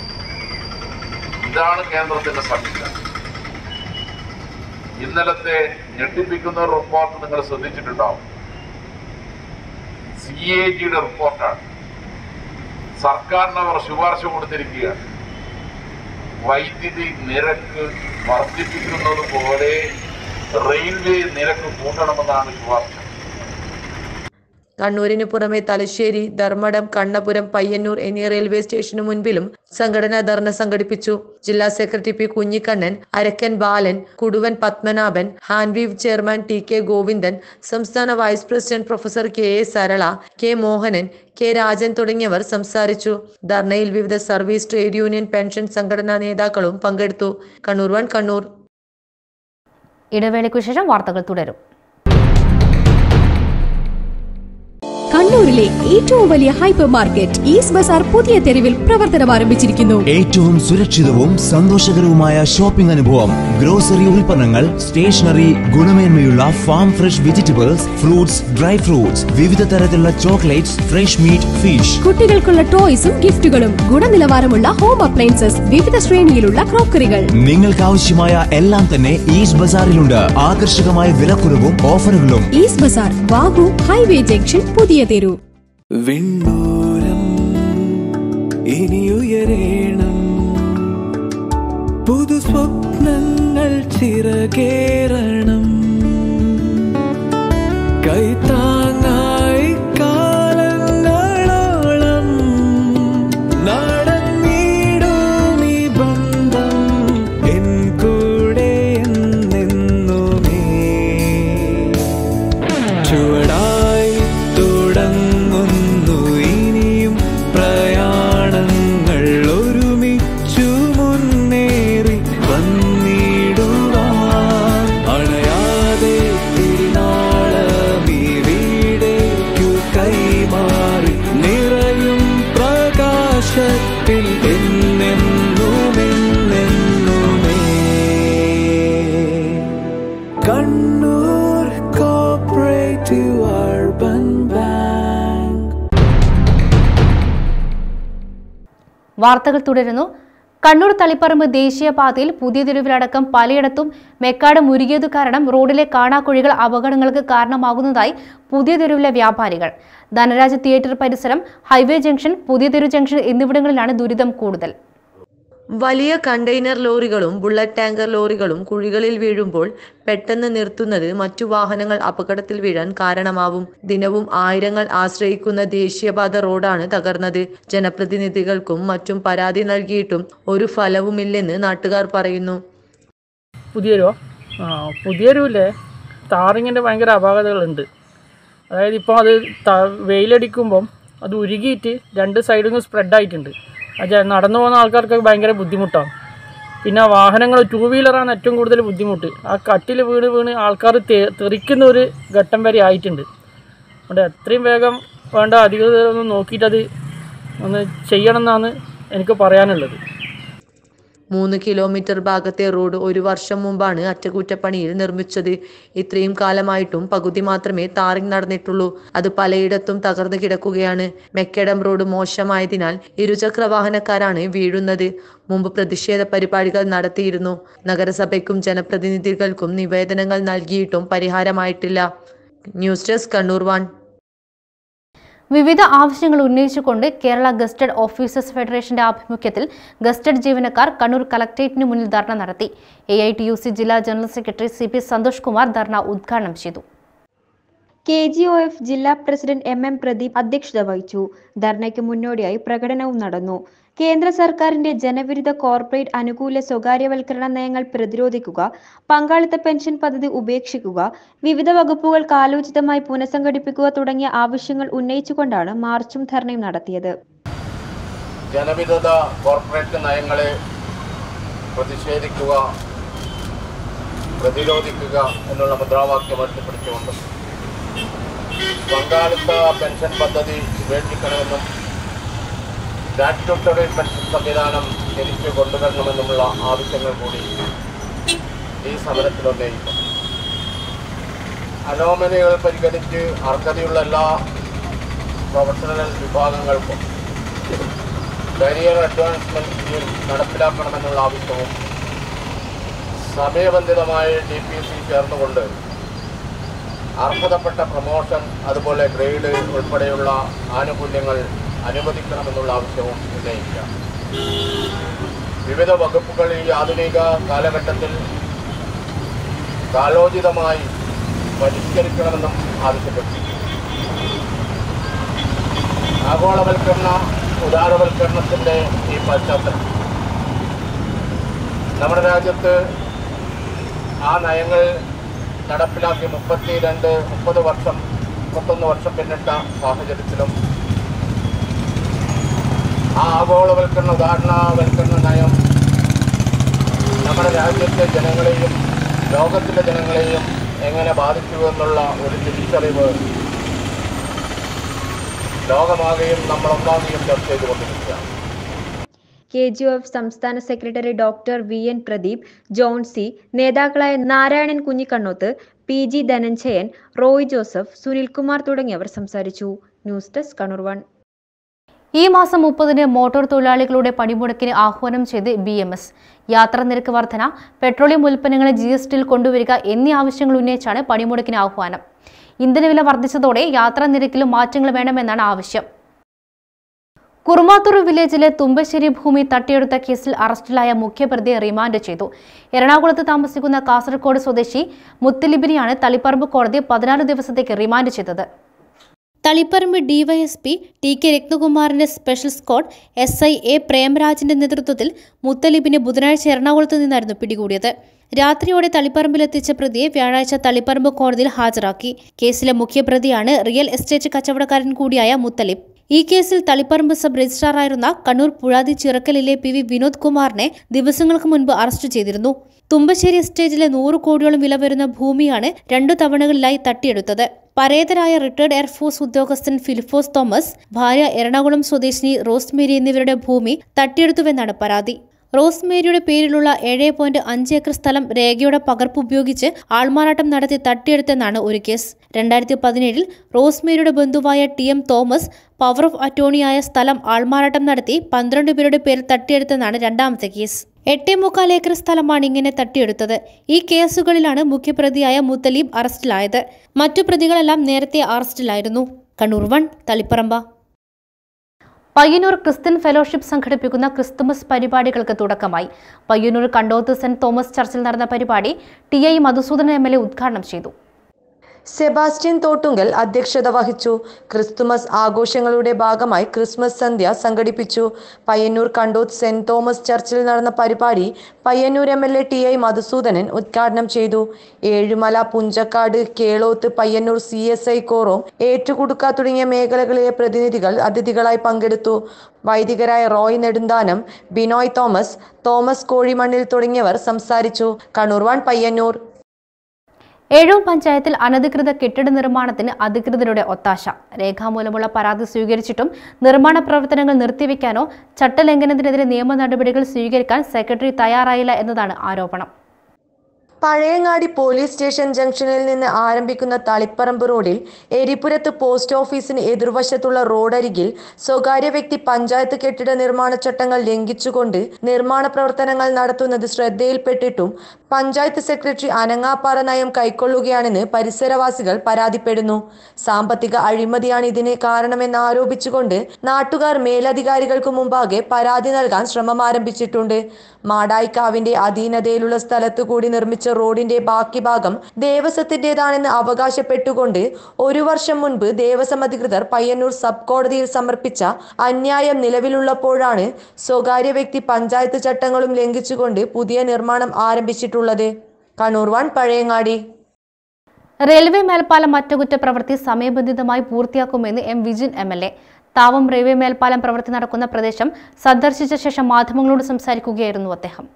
H: ഇതാണ് കേന്ദ്രത്തിന്റെ സംവിധാനം ഇന്നലത്തെ ഞെട്ടിപ്പിക്കുന്ന ഒരു റിപ്പോർട്ട് നിങ്ങൾ ശ്രദ്ധിച്ചിട്ടുണ്ടാവും സി എ ജിയുടെ റിപ്പോർട്ടാണ് സർക്കാരിന് അവർ ശുപാർശ കൊടുത്തിരിക്കുകയാണ് വൈദ്യുതി നിരക്ക് വർദ്ധിപ്പിക്കുന്നത് പോലെ റെയിൽവേ നിരക്ക് കൂട്ടണമെന്നാണ് ശുപാർശ
D: കണ്ണൂരിന് പുറമെ തലശ്ശേരി ധർമ്മടം കണ്ണപുരം പയ്യന്നൂർ എന്നീ റെയിൽവേ സ്റ്റേഷനു മുൻപിലും സംഘടനാ ധർണ സംഘടിപ്പിച്ചു ജില്ലാ secretary P Kunhikannan Arakkan Balan Kuduvan Padmanabhan Hanveev chairman T K Govindan സംസ്ഥാന vice president professor K A Sarala K Mohanan K Rajan തുടങ്ങിയവർ സംസാരിച്ചു ധർണയിൽ വിവിധ സർവീസ് ട്രേഡ് യൂണിയൻ പെൻഷൻ സംഘടനാ നേതാക്കളും പങ്കെടുത്തു കണ്ണൂർ വൺ കണ്ണൂർ
A: ഇടവേളയ്ക്കു ശേഷം വാർത്തകൾ തുടരും
I: കണ്ണൂരിലെ ഏറ്റവും വലിയ ഹൈപ്പർ മാർക്കറ്റ് ഈസ്റ്റ് ബസാർ പുതിയ തെരുവിൽ പ്രവർത്തനം ആരംഭിച്ചിരിക്കുന്നു
C: ഏറ്റവും സുരക്ഷിതവും സന്തോഷകരവുമായ ഷോപ്പിംഗ് അനുഭവം ഗ്രോസറി ഉൽപ്പന്നങ്ങൾ സ്റ്റേഷനറി ഗുണമേന്മയുള്ള farm fresh vegetables fruits dry fruits വിവിധ തരത്തിലുള്ള ചോക്ലേറ്റ്സ് ഫ്രഷ് മീറ്റ് ഫിഷ്
I: കുട്ടികൾക്കുള്ള ടോയ്സും ഗിഫ്റ്റുകളും ഗുണനിലവാരമുള്ള ഹോം അപ്ലയൻസസ് വിവിധ ശ്രേണിയിലുള്ള ക്രോക്കറികൾ
C: നിങ്ങൾക്ക് ആവശ്യമായ എല്ലാം തന്നെ ഈസ്റ്റ് ബസാറിലുണ്ട് ആകർഷകമായ വിലക്കുറവും ഓഫറുകളും
I: ഈസ്റ്റ് ബസാർ വാഗു ഹൈവേ ജംഗ്ഷൻ പുതിയ തെരു
J: വിണ്ണൂരം ഇനിയുയരേണം പുതു സ്വപ്നങ്ങൾ ചിറകേറണം കൈത്താങ്ങായി കാലങ്ങളോളം നടന്നിടും ഈ ബന്ധം എൻ കൂടെ എന്നെന്നുമേ ചുവടായി തുടങ്ങുന്നു ഇനിയും പ്രയാണങ്ങൾ ഒരുമിച്ചു മുന്നേറി വന്നിടുവാൻ
A: വാർത്തകൾ തുടരുന്നു കണ്ണൂർ തളിപ്പറമ്പ് ദേശീയപാതയിൽ പുതിയ തെരുവിലടക്കം പലയിടത്തും മെക്കാട് മുരുകിയതു കാരണം റോഡിലെ കാണാക്കുഴികൾ അപകടങ്ങൾക്ക് കാരണമാകുന്നതായി പുതിയ തെരുവിലെ വ്യാപാരികൾ ധനരാജ് തിയേറ്റർ പരിസരം ഹൈവേ ജംഗ്ഷൻ പുതിയ തെരു ജംഗ്ഷൻ എന്നിവിടങ്ങളിലാണ് ദുരിതം കൂടുതൽ
D: വലിയ കണ്ടെയ്നർ ലോറികളും ബുള്ളറ്റ് ടാങ്കർ ലോറികളും കുഴികളിൽ വീഴുമ്പോൾ പെട്ടെന്ന് നിർത്തുന്നത് മറ്റു വാഹനങ്ങൾ അപകടത്തിൽ വീഴാൻ കാരണമാവും ദിനവും ആയിരങ്ങൾ ആശ്രയിക്കുന്ന ദേശീയപാത റോഡാണ് തകർന്നത് ജനപ്രതിനിധികൾക്കും മറ്റും പരാതി നൽകിയിട്ടും ഒരു ഫലവുമില്ലെന്ന് നാട്ടുകാർ പറയുന്നു
K: പുതിയൊരു ആ പുതിയൊരുല്ലേ താറിങ്ങിൻ്റെ ഭയങ്കര അപാകതകളുണ്ട് അതായത് ഇപ്പോൾ അത് ത- വെയിലടിക്കുമ്പം അത് ഉരുകിയിട്ട് രണ്ട് സൈഡിൽ നിന്ന് സ്പ്രെഡ് ആയിട്ടുണ്ട് അത് നടന്നു പോകുന്ന ആൾക്കാർക്ക് ഭയങ്കര ബുദ്ധിമുട്ടാണ് പിന്നെ വാഹനങ്ങൾ ടൂ വീലറാണ് ഏറ്റവും കൂടുതൽ ബുദ്ധിമുട്ട് ആ കട്ടിൽ വീണ് വീണ് ആൾക്കാർ തെ- തെറിക്കുന്ന ഒരു ഘട്ടം വരെ ആയിട്ടുണ്ട് അതുകൊണ്ട് എത്രയും വേഗം വേണ്ട അധികൃതർ ഒന്ന് നോക്കിയിട്ടത് ഒന്ന് ചെയ്യണം എന്നാണ് എനിക്ക് പറയാനുള്ളത്
D: മൂന്ന് കിലോമീറ്റർ ഭാഗത്തെ റോഡ് ഒരു വർഷം മുമ്പാണ് അറ്റകുറ്റപ്പണിയിൽ നിർമ്മിച്ചത് ഇത്രയും കാലമായിട്ടും പകുതി മാത്രമേ താറിങ് നടന്നിട്ടുള്ളൂ അത് പലയിടത്തും തകർന്നു കിടക്കുകയാണ് മെക്കഡം റോഡ് മോശമായതിനാൽ ഇരുചക്ര വാഹനക്കാരാണ് വീഴുന്നത് മുമ്പ് പ്രതിഷേധ പരിപാടികൾ നടത്തിയിരുന്നു നഗരസഭയ്ക്കും ജനപ്രതിനിധികൾക്കും നിവേദനങ്ങൾ നൽകിയിട്ടും പരിഹാരമായിട്ടില്ല ന്യൂസ് ഡെസ്ക് കണ്ണൂർ വൺ
A: വിവിധ ആവശ്യങ്ങൾ ഉന്നയിച്ചുകൊണ്ട് കേരള ഗസ്റ്റഡ് ഓഫീസേഴ്സ് ഫെഡറേഷന്റെ ആഭിമുഖ്യത്തിൽ ഗസ്റ്റഡ് ജീവനക്കാർ കണ്ണൂർ കലക്ടറേറ്റിന് മുന്നിൽ ധർണ നടത്തി A I T U C ജില്ലാ general secretary C P Santhosh Kumar dharna ഉദ്ഘാടനം ചെയ്തു
F: കെ ജി ഒ എഫ് ജില്ലാ പ്രസിഡന്റ് എം എം പ്രദീപ് അധ്യക്ഷത വഹിച്ചു ധർണയ്ക്ക് മുന്നോടിയായി പ്രകടനവും നടന്നു കേന്ദ്ര സർക്കാരിന്റെ ജനവിരുദ്ധ കോർപ്പറേറ്റ് അനുകൂല സ്വകാര്യവൽക്കരണ നയങ്ങൾ പ്രതിരോധിക്കുക പങ്കാളിത്ത പെൻഷൻ പദ്ധതി ഉപേക്ഷിക്കുക വിവിധ വകുപ്പുകൾ കാലോചിതമായി പുനഃസംഘടിപ്പിക്കുക തുടങ്ങിയ ആവശ്യങ്ങൾ ഉന്നയിച്ചുകൊണ്ടാണ് മാർച്ചും ധർണയും നടത്തിയത്
H: ജനവിരുദ്ധ കോർപ്പറേറ്റ് നയങ്ങളെ പ്രതിഷേധിക്കുക പ്രതിരോധിക്കുക എന്നുള്ള മുദ്രാവാക്യം ഉയർത്തിപ്പിടിച്ചുകൊണ്ട് പങ്കാളിത്ത പെൻഷൻ പദ്ധതി ഉപേക്ഷിക്കണമെന്നും സ്റ്റാറ്റ്യൂട്ടറി പെൻഷൻ സംവിധാനം തിരിച്ചു കൊണ്ടുവരണമെന്നുമുള്ള ആവശ്യങ്ങൾ കൂടി ഈ സമരത്തിൽ ഉന്നയിക്കും അനോമനികൾ പരിഗണിച്ച് അർഹതയുള്ള എല്ലാ പ്രൊഫഷണൽ വിഭാഗങ്ങൾക്കും കരിയർ അഡ്വാൻസ്മെന്റ് സ്കീം നടപ്പിലാക്കണമെന്നുള്ള ആവശ്യവും സമയബന്ധിതമായി ഡി പി സി ചേർന്നുകൊണ്ട് അർഹതപ്പെട്ട പ്രമോഷൻ അതുപോലെ ഗ്രേഡ് ഉൾപ്പെടെയുള്ള ആനുകൂല്യങ്ങൾ അനുവദിക്കണമെന്നുള്ള ആവശ്യവും ഉന്നയിക്കാം വിവിധ വകുപ്പുകൾ ഈ ആധുനിക കാലഘട്ടത്തിൽ കാലോചിതമായി പരിഷ്കരിക്കണമെന്നും ആവശ്യപ്പെട്ടു ആഗോളവൽക്കരണ ഉദാരവൽക്കരണത്തിൻ്റെ ഈ പശ്ചാത്തലം നമ്മുടെ രാജ്യത്ത് ആ നയങ്ങൾ നടപ്പിലാക്കി മുപ്പത്തി രണ്ട് മുപ്പത് വർഷം മുപ്പത്തൊന്ന് വർഷം പിന്നിട്ട സാഹചര്യത്തിലും ആ ആഗോളവൽക്കരണ ഉദാഹരണവൽക്കരണ നയം നമ്മുടെ രാജ്യത്തെ ജനങ്ങളെയും ലോകത്തിലെ ജനങ്ങളെയും എങ്ങനെ ബാധിച്ചു എന്നുള്ള ഒരു തിരിച്ചറിവ് ലോകമാകെയും നമ്മളൊന്നാകെയും ചർച്ച ചെയ്തുകൊണ്ടിരിക്കുകയാണ്
F: കെ ജി ഒ എഫ് സംസ്ഥാന secretary doctor V N Pradeep John C നേതാക്കളായ നാരായണൻ കുഞ്ഞിക്കണ്ണോത്ത് പി ജി ധനഞ്ജയൻ റോയ് ജോസഫ് സുനിൽകുമാർ തുടങ്ങിയവർ സംസാരിച്ചു ന്യൂസ് ഡെസ്ക് കണ്ണൂർ വൺ
A: ഈ മാസം മുപ്പതിന് മോട്ടോർ തൊഴിലാളികളുടെ പണിമുടക്കിന് ആഹ്വാനം ചെയ്ത് ബി എം എസ് യാത്രാ നിരക്ക് വർധന പെട്രോളിയം ഉൽപ്പന്നങ്ങളെ ജി എസ് ടിയിൽ കൊണ്ടുവരിക എന്നീ ആവശ്യങ്ങൾ ഉന്നയിച്ചാണ് പണിമുടക്കിന് ആഹ്വാനം ഇന്ധനവില വർദ്ധിച്ചതോടെ യാത്രാ നിരക്കിലും മാറ്റങ്ങൾ വേണമെന്നാണ് ആവശ്യം കുറുമാത്തൂർ വില്ലേജിലെ തുമ്പശ്ശേരി ഭൂമി തട്ടിയെടുത്ത കേസിൽ അറസ്റ്റിലായ മുഖ്യപ്രതിയെ റിമാൻഡ് ചെയ്തു എറണാകുളത്ത് താമസിക്കുന്ന കാസർഗോഡ് സ്വദേശി മുത്തലിബിനെയാണ് തളിപ്പറമ്പ് കോടതി പതിനാല് ദിവസത്തേക്ക് റിമാൻഡ് ചെയ്തത് തളിപ്പറമ്പ് ഡിവൈഎസ്പി ടി കെ രത്നകുമാറിന്റെ special squad S I A പ്രേംരാജിന്റെ നേതൃത്വത്തിൽ മുത്തലിബിനെ ബുധനാഴ്ച എറണാകുളത്ത് നിന്നായിരുന്നു പിടികൂടിയത് രാത്രിയോടെ തളിപ്പറമ്പിലെത്തിച്ച പ്രതിയെ വ്യാഴാഴ്ച തളിപ്പറമ്പ് കോടതിയിൽ ഹാജരാക്കി കേസിലെ മുഖ്യപ്രതിയാണ് റിയൽ എസ്റ്റേറ്റ് കച്ചവടക്കാരൻ കൂടിയായ മുത്തലിബ് ഈ കേസിൽ തളിപ്പറമ്പ് സബ് രജിസ്ട്രാറായിരുന്ന കണ്ണൂർ പുഴാതി ചിറക്കലിലെ പി വി വിനോദ് കുമാറിനെ ദിവസങ്ങൾക്ക് മുൻപ് അറസ്റ്റ് ചെയ്തിരുന്നു തുമ്പശ്ശേരി എസ്റ്റേറ്റിലെ നൂറ് കോടിയോളം വില വരുന്ന ഭൂമിയാണ് രണ്ടു തവണകളിലായി തട്ടിയെടുത്തത് പരേതരായ റിട്ടയർഡ് എയർഫോഴ്സ് ഉദ്യോഗസ്ഥൻ ഫിലിഫോസ് തോമസ് ഭാര്യ എറണാകുളം സ്വദേശിനി റോസ്മേരി എന്നിവരുടെ ഭൂമി തട്ടിയെടുത്തുവെന്നാണ് പരാതി റോസ്മേരിയുടെ പേരിലുള്ള ഏഴ് പോയിന്റ് അഞ്ച് ഏക്കർ സ്ഥലം രേഖയുടെ പകർപ്പ് ഉപയോഗിച്ച് ആൾമാറാട്ടം നടത്തി തട്ടിയെടുത്തെന്നാണ് ഒരു കേസ് രണ്ടായിരത്തി പതിനേഴിൽ റോസ്മേരിയുടെ ബന്ധുവായ T M Thomas power of അറ്റോർണിയായ സ്ഥലം ആൾമാറാട്ടം നടത്തി പന്ത്രണ്ട് പേരുടെ പേരിൽ തട്ടിയെടുത്തെന്നാണ് രണ്ടാമത്തെ കേസ് എട്ടേ മുക്കാൽ ഏക്കർ സ്ഥലമാണ് ഇങ്ങനെ തട്ടിയെടുത്തത് ഈ കേസുകളിലാണ് മുഖ്യപ്രതിയായ മുത്തലീബ് അറസ്റ്റിലായത് മറ്റു പ്രതികളെല്ലാം നേരത്തെ അറസ്റ്റിലായിരുന്നു Kannur one Taliparamba Payyanur Christian fellowship സംഘടിപ്പിക്കുന്ന ക്രിസ്തുമസ് പരിപാടികൾക്ക് തുടക്കമായി പയ്യന്നൂർ കണ്ടോത്ത് സെന്റ് തോമസ് ചർച്ചിൽ നടന്ന പരിപാടി T I Madhusoodanan M L A ഉദ്ഘാടനം ചെയ്തു
D: സെബാസ്റ്റ്യൻ തോട്ടുങ്കൽ അധ്യക്ഷത വഹിച്ചു ക്രിസ്തുമസ് ആഘോഷങ്ങളുടെ ഭാഗമായി ക്രിസ്മസ് സന്ധ്യ സംഘടിപ്പിച്ചു പയ്യന്നൂർ കണ്ടോത്ത് സെന്റ് തോമസ് ചർച്ചിൽ നടന്ന പരിപാടി Payyanur M L A T I Madhusoodanan ഉദ്ഘാടനം ചെയ്തു Ezhimala Punchakkad Kelothu Payyanur C S I Korom Ettukudukka തുടങ്ങിയ മേഖലകളിലെ പ്രതിനിധികൾ അതിഥികളായി പങ്കെടുത്തു വൈദികരായ റോയ് നെടുന്താനം ബിനോയ് തോമസ് തോമസ് കോഴിമണ്ണിൽ തുടങ്ങിയവർ സംസാരിച്ചു കണ്ണൂർ വൺ പയ്യന്നൂർ
A: ഏഴൂർ പഞ്ചായത്തിൽ അനധികൃത കെട്ടിട നിർമ്മാണത്തിന് അധികൃതരുടെ ഒത്താശ രേഖാമൂലമുള്ള പരാതി സ്വീകരിച്ചിട്ടും നിർമ്മാണ പ്രവർത്തനങ്ങൾ നിർത്തിവെക്കാനോ ചട്ടലംഘനത്തിനെതിരെ നിയമ നടപടികൾ സ്വീകരിക്കാൻ സെക്രട്ടറി തയ്യാറായില്ല എന്നതാണ് ആരോപണം
D: പഴയങ്ങാടി പോലീസ് സ്റ്റേഷൻ ജംഗ്ഷനിൽ നിന്ന് ആരംഭിക്കുന്ന തളിപ്പറമ്പ് റോഡിൽ എരിപുരത്ത് പോസ്റ്റ് ഓഫീസിന് എതിർവശത്തുള്ള റോഡരികിൽ സ്വകാര്യ വ്യക്തി പഞ്ചായത്ത് കെട്ടിട നിർമ്മാണ ചട്ടങ്ങൾ ലംഘിച്ചുകൊണ്ട് നിർമ്മാണ പ്രവർത്തനങ്ങൾ നടത്തുന്നത് ശ്രദ്ധയിൽപ്പെട്ടിട്ടും പഞ്ചായത്ത് സെക്രട്ടറി അനങ്ങാപ്പാറ നയം കൈക്കൊള്ളുകയാണെന്ന് പരിസരവാസികൾ പരാതിപ്പെടുന്നു സാമ്പത്തിക അഴിമതിയാണ് ഇതിന് കാരണമെന്ന് ആരോപിച്ചുകൊണ്ട് നാട്ടുകാർ മേലധികാരികൾക്ക് മുമ്പാകെ പരാതി നൽകാൻ ശ്രമം ആരംഭിച്ചിട്ടുണ്ട് മാടായിക്കാവിന്റെ അധീനതയിലുള്ള സ്ഥലത്തു കൂടി നിർമ്മിച്ച റോഡിന്റെ ബാക്കി ഭാഗം ദേവസ്വത്തിന്റേതാണെന്ന് അവകാശപ്പെട്ടുകൊണ്ട് ഒരു വർഷം മുൻപ് ദേവസ്വം അധികൃതർ പയ്യന്നൂർ സബ് കോടതിയിൽ സമർപ്പിച്ച അന്യായം നിലവിലുള്ളപ്പോഴാണ് സ്വകാര്യ വ്യക്തി പഞ്ചായത്ത് ചട്ടങ്ങളും ലംഘിച്ചുകൊണ്ട് പുതിയ നിർമ്മാണം ആരംഭിച്ചിട്ടുള്ളത് കണ്ണൂർ വൺ പഴയങ്ങാടി
A: റെയിൽവേ മേൽപ്പാലം അറ്റകുറ്റപ്രവൃത്തി സമയബന്ധിതമായി പൂർത്തിയാക്കുമെന്ന് M Vijin M L A Thavam railway മേൽപ്പാലം പ്രവൃത്തി നടക്കുന്ന പ്രദേശം സന്ദർശിച്ച ശേഷം മാധ്യമങ്ങളോട് സംസാരിക്കുകയായിരുന്നു അദ്ദേഹം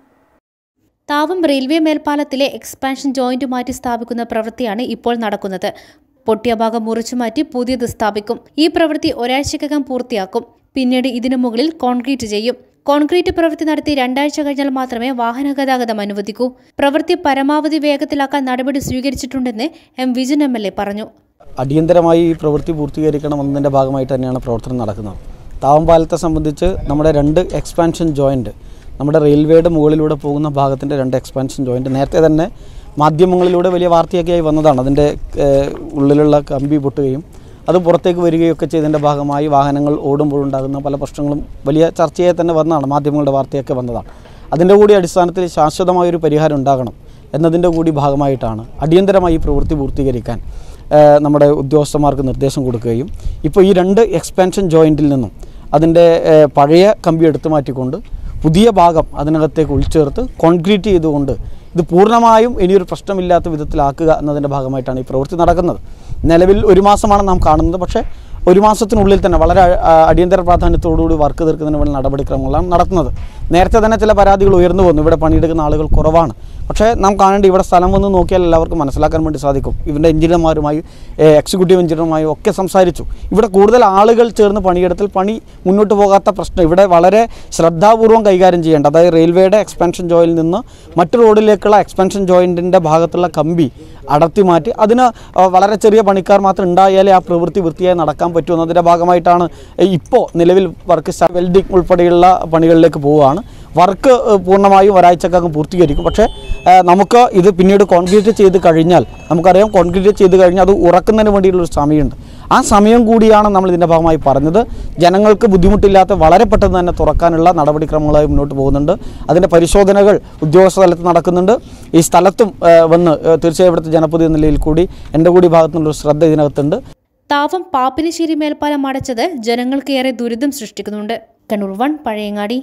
A: താവം റെയിൽവേ മേൽപ്പാലത്തിലെ എക്സ്പാൻഷൻ ജോയിന്റ് മാറ്റി സ്ഥാപിക്കുന്ന പ്രവൃത്തിയാണ് ഇപ്പോൾ നടക്കുന്നത് പൊട്ടിയ ഭാഗം മുറിച്ചു മാറ്റി പുതിയത് സ്ഥാപിക്കും ഈ പ്രവൃത്തി ഒരാഴ്ചക്കകം പൂർത്തിയാക്കും പിന്നീട് ഇതിനു മുകളിൽ കോൺക്രീറ്റ് ചെയ്യും കോൺക്രീറ്റ് പ്രവൃത്തി നടത്തി രണ്ടാഴ്ച കഴിഞ്ഞാൽ മാത്രമേ വാഹന ഗതാഗതം അനുവദിക്കൂ പ്രവൃത്തി പരമാവധി വേഗത്തിലാക്കാൻ നടപടി സ്വീകരിച്ചിട്ടുണ്ടെന്ന് M Vijin M L A പറഞ്ഞു
L: അടിയന്തരമായി ഈ പ്രവൃത്തി പൂർത്തീകരിക്കണമെന്നതിൻ്റെ ഭാഗമായിട്ട് തന്നെയാണ് പ്രവർത്തനം നടക്കുന്നത് താവമ്പാലത്തെ സംബന്ധിച്ച് നമ്മുടെ രണ്ട് എക്സ്പാൻഷൻ ജോയിൻറ്റ് നമ്മുടെ റെയിൽവേയുടെ മുകളിലൂടെ പോകുന്ന ഭാഗത്തിൻ്റെ രണ്ട് എക്സ്പാൻഷൻ ജോയിൻറ്റ് നേരത്തെ തന്നെ മാധ്യമങ്ങളിലൂടെ വലിയ വാർത്തയൊക്കെയായി വന്നതാണ് അതിൻ്റെ ഏഹ്, ഉള്ളിലുള്ള കമ്പി പൊട്ടുകയും അത് പുറത്തേക്ക് വരികയൊക്കെ ചെയ്തതിൻ്റെ ഭാഗമായി വാഹനങ്ങൾ ഓടുമ്പോഴുണ്ടാകുന്ന പല പ്രശ്നങ്ങളും വലിയ ചർച്ചയായി തന്നെ വന്നതാണ് മാധ്യമങ്ങളുടെ വാർത്തയൊക്കെ വന്നതാണ് അതിൻ്റെ കൂടി അടിസ്ഥാനത്തിൽ ശാശ്വതമായൊരു പരിഹാരം ഉണ്ടാകണം എന്നതിൻ്റെ കൂടി ഭാഗമായിട്ടാണ് അടിയന്തരമായി ഈ പ്രവൃത്തി പൂർത്തീകരിക്കാൻ ഏഹ്, നമ്മുടെ ഉദ്യോഗസ്ഥന്മാർക്ക് നിർദ്ദേശം കൊടുക്കുകയും ഇപ്പോൾ ഈ രണ്ട് എക്സ്പാൻഷൻ ജോയിൻറ്റിൽ നിന്നും അതിൻ്റെ ഏഹ്, പഴയ കമ്പി എടുത്തു മാറ്റിക്കൊണ്ട് പുതിയ ഭാഗം അതിനകത്തേക്ക് ഉൾച്ചേർത്ത് കോൺക്രീറ്റ് ചെയ്തുകൊണ്ട് ഇത് പൂർണ്ണമായും ഇനിയൊരു പ്രശ്നമില്ലാത്ത വിധത്തിലാക്കുക എന്നതിൻ്റെ ഭാഗമായിട്ടാണ് ഈ പ്രവൃത്തി നടക്കുന്നത് നിലവിൽ ഒരു മാസമാണ് നാം കാണുന്നത് പക്ഷേ ഒരു മാസത്തിനുള്ളിൽ തന്നെ വളരെ അ- അടിയന്തര പ്രാധാന്യത്തോടുകൂടി വർക്ക് തീർക്കുന്നതിന് വേണ്ടി നടപടിക്രമങ്ങളാണ് നടത്തുന്നത് നേരത്തെ തന്നെ ചില പരാതികൾ ഉയർന്നു വന്നു ഇവിടെ പണിയെടുക്കുന്ന ആളുകൾ കുറവാണ് പക്ഷേ നാം കാണേണ്ട ഇവിടെ സ്ഥലം വന്ന് നോക്കിയാൽ എല്ലാവർക്കും മനസ്സിലാക്കാൻ വേണ്ടി സാധിക്കും ഇവരുടെ എഞ്ചിനീയർമാരുമായി ഏഹ്, എക്സിക്യൂട്ടീവ് എഞ്ചിനീയർമാരും ഒക്കെ സംസാരിച്ചു ഇവിടെ കൂടുതൽ ആളുകൾ ചേർന്ന് പണിയെടുത്താൽ പണി മുന്നോട്ട് പോകാത്ത പ്രശ്നം ഇവിടെ വളരെ ശ്രദ്ധാപൂർവം കൈകാര്യം ചെയ്യേണ്ട അതായത് റെയിൽവേയുടെ എക്സ്പാൻഷൻ ജോയിൽ നിന്ന് മറ്റു റോഡിലേക്കുള്ള എക്സ്പാൻഷൻ ജോയിൻറ്റിൻ്റെ ഭാഗത്തുള്ള കമ്പി അടർത്തി മാറ്റി അതിന് ആ, വളരെ ചെറിയ പണിക്കാർ മാത്രം ഉണ്ടായാലേ ആ പ്രവൃത്തി വൃത്തിയായി നടക്കാൻ പറ്റൂ എന്നതിൻ്റെ ഭാഗമായിട്ടാണ് ഇപ്പോൾ നിലവിൽ വർക്ക് വെൽഡിംഗ് ഉൾപ്പെടെയുള്ള പണികളിലേക്ക് പോവുകയാണ് വർക്ക് ഏഹ്, പൂർണ്ണമായും ഒരാഴ്ചക്കകം പൂർത്തീകരിക്കും പക്ഷേ ഏഹ്, നമുക്ക് ഇത് പിന്നീട് കോൺക്രീറ്റ് ചെയ്ത് കഴിഞ്ഞാൽ നമുക്കറിയാം കോൺക്രീറ്റ് ചെയ്ത് കഴിഞ്ഞാൽ അത് ഉറക്കുന്നതിന് വേണ്ടിയുള്ളൊരു സമയമുണ്ട് ആ സമയം കൂടിയാണ് നമ്മൾ ഇതിൻ്റെ ഭാഗമായി പറഞ്ഞത് ജനങ്ങൾക്ക് ബുദ്ധിമുട്ടില്ലാത്ത വളരെ പെട്ടെന്ന് തന്നെ തുറക്കാനുള്ള നടപടിക്രമങ്ങളായി മുന്നോട്ട് പോകുന്നുണ്ട് അതിൻ്റെ പരിശോധനകൾ ഉദ്യോഗസ്ഥ തലത്ത് നടക്കുന്നുണ്ട് ഈ സ്ഥലത്തും ഏഹ്, വന്ന് ഏഹ്, തീർച്ചയായും ഇവിടുത്തെ ജനപ്രതി എന്ന നിലയിൽ കൂടി എൻ്റെ കൂടി ഭാഗത്തു നിന്നൊരു ശ്രദ്ധ ഇതിനകത്തുണ്ട്
A: താവം പാപ്പിനിശ്ശേരി മേൽപ്പാലം അടച്ചത് ജനങ്ങൾക്ക് ഏറെ ദുരിതം സൃഷ്ടിക്കുന്നുണ്ട് കണ്ണൂർ വൺ പഴയങ്ങാടി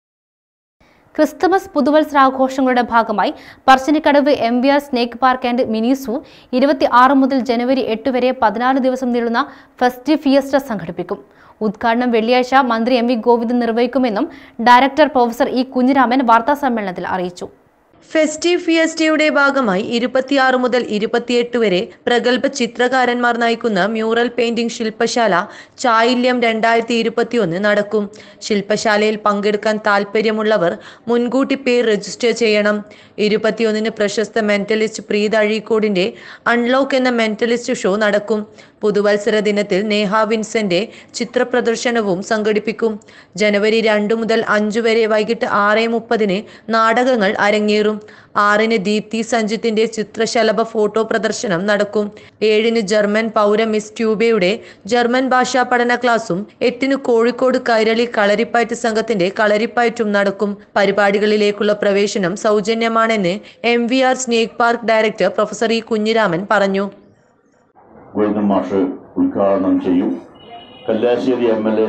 A: ക്രിസ്തുമസ് പുതുവത്സരാഘോഷങ്ങളുടെ ഭാഗമായി Parassinikkadavu M V R snake park and mini zoo ഇരുപത്തി ആറ് മുതൽ ജനുവരി എട്ട് വരെ പതിനാല് ദിവസം നീളുന്ന ഫെസ്റ്റീവ് ഫിയസ്റ്റ സംഘടിപ്പിക്കും ഉദ്ഘാടനം വെള്ളിയാഴ്ച മന്ത്രി എം വി ഗോവിന്ദൻ നിർവഹിക്കുമെന്നും ഡയറക്ടർ പ്രൊഫസർ ഇ കുഞ്ഞിരാമൻ വാർത്താസമ്മേളനത്തിൽ അറിയിച്ചു
D: ഫെസ്റ്റീവ് ഫിയസ്റ്റയുടെ ഭാഗമായി ഇരുപത്തിയാറ് മുതൽ ഇരുപത്തിയെട്ട് വരെ പ്രഗത്ഭ ചിത്രകാരന്മാർ നയിക്കുന്ന മ്യൂറൽ പെയിന്റിംഗ് ശില്പശാല ചായില്യം രണ്ടായിരത്തി ഇരുപത്തിയൊന്ന് നടക്കും ശില്പശാലയിൽ പങ്കെടുക്കാൻ താല്പര്യമുള്ളവർ മുൻകൂട്ടി പേര് രജിസ്റ്റർ ചെയ്യണം ഇരുപത്തിയൊന്നിന് പ്രശസ്ത മെന്റലിസ്റ്റ് പ്രീത് അഴീക്കോടിന്റെ അൺലോക്ക് എന്ന മെന്റലിസ്റ്റ് ഷോ നടക്കും പുതുവത്സര ദിനത്തിൽ നേഹ വിൻസെന്റ് ചിത്ര പ്രദർശനവും സംഘടിപ്പിക്കും ജനുവരി രണ്ട് മുതൽ അഞ്ചു വരെ വൈകിട്ട് ആറ് മുപ്പതിന് നാടകങ്ങൾ അരങ്ങേറും ആറിന് ദീപ്തി സഞ്ജിത്തിന്റെ ചിത്രശലഭ ഫോട്ടോ പ്രദർശനം നടക്കും ഏഴിന് ജർമ്മൻ പൗര മിസ് ട്യൂബയുടെ ജർമ്മൻ ഭാഷാ പഠന ക്ലാസും എട്ടിന് കോഴിക്കോട് കൈരളി കളരിപ്പയറ്റ് സംഘത്തിന്റെ കളരിപ്പയറ്റും നടക്കും പരിപാടികളിലേക്കുള്ള പ്രവേശനം സൗജന്യമാണെന്ന് M V R snake park director professor E Kunhiraman പറഞ്ഞു
M: ഗോവിന്ദൻ മാഷ് ഉദ്ഘാടനം ചെയ്യും Kalliasseri M L A